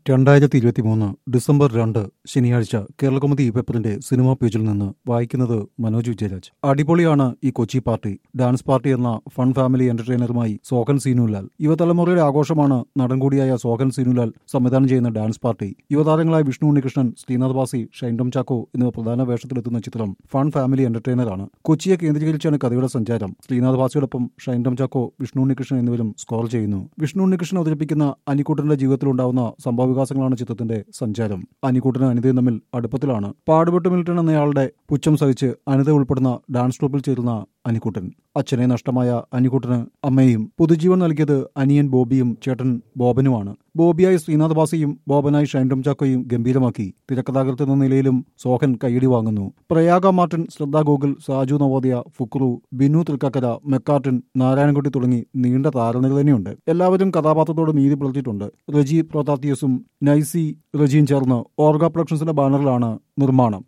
രണ്ടായിരത്തി ഇരുപത്തിമൂന്ന് ഡിസംബർ രണ്ട് ശനിയാഴ്ച കേരളകൗമുദി ഈ പേപ്പറിന്റെ സിനിമാ പേജിൽ നിന്ന് വായിക്കുന്നത് മനോജ് വിജയരാജ് അടിപൊളിയാണ് ഈ കൊച്ചി പാർട്ടി ഡാൻസ് പാർട്ടി എന്ന ഫൺ ഫാമിലി എന്റർടൈനറുമായി സോഹൻ സീനുലാൽ യുവതലമുറയുടെ ആഘോഷമാണ് നടൻ കൂടിയായ സോഹൻ സീനുലാൽ സംവിധാനം ചെയ്യുന്ന ഡാൻസ് പാർട്ടി യുവതാരങ്ങളായ വിഷ്ണു ഉണ്ണികൃഷ്ണൻ ശ്രീനാഥ് ബാസി ഷൈൻഡം ചാക്കോ എന്നിവർ പ്രധാന വേഷത്തിലെത്തുന്ന ചിത്രം ഫൺ ഫാമിലി എന്റർടൈനറാണ് കൊച്ചിയെ കേന്ദ്രീകരിച്ചാണ് കഥയുടെ സഞ്ചാരം ശ്രീനാഥ് ബാസിയോടൊപ്പം ഷൈൻഡം ചാക്കോ വിഷ്ണു ഉണ്ണികൃഷ്ണൻ എന്നിവരും സ്കോർ ചെയ്യുന്നു വിഷ്ണു ഉണ്ണികൃഷ്ണൻ അവതരിപ്പിക്കുന്ന അനിക്കൂട്ടന്റെ ജീവിതത്തിലുണ്ടാവുന്ന സംഭവവികാസങ്ങളാണ് ചിത്രത്തിന്റെ സഞ്ചാരം അനിക്കൂട്ടനും അനിതയും തമ്മിൽ അടുപ്പത്തിലാണ് പാടുപെട്ട് മിൽട്ടൺ എന്നയാളുടെ പുച്ഛം സഹിച്ച് അനിത ഉൾപ്പെടുന്ന ഡാൻസ് ട്രൂപ്പിൽ ചേരുന്ന അനിക്കൂട്ടൻ അച്ഛനെ നഷ്ടമായ അനിക്കൂട്ടന് അമ്മയും പുതുജീവൻ നൽകിയത് അനിയൻ ബോബിയും ചേട്ടൻ ബോബനുമാണ് ബോബിയായി ശ്രീനാഥ് ബാസിയും ബോബനായി ഷൈൻഡം ചാക്കോയും ഗംഭീരമാക്കി തിരക്കഥാകൃത്ത് എന്ന നിലയിലും സോഹൻ കൈയടി വാങ്ങുന്നു പ്രയാഗ മാർട്ടിൻ ശ്രദ്ധ ഗോകുൽ സാജു നവോദയ ഫുക്രു ബിനു തൃക്കക്കര മെക്കാർട്ടിൻ നാരായണൻകുട്ടി തുടങ്ങി നീണ്ട താരനിര തന്നെയുണ്ട് എല്ലാവരും കഥാപാത്രത്തോട് നീതി പുലർത്തിയിട്ടുണ്ട് റജി പ്രോതാത്തിയസും നൈസി റജിയും ചേർന്ന് ഓർഗ പ്രൊഡക്ഷൻസിന്റെ ബാനറിലാണ് നിർമ്മാണം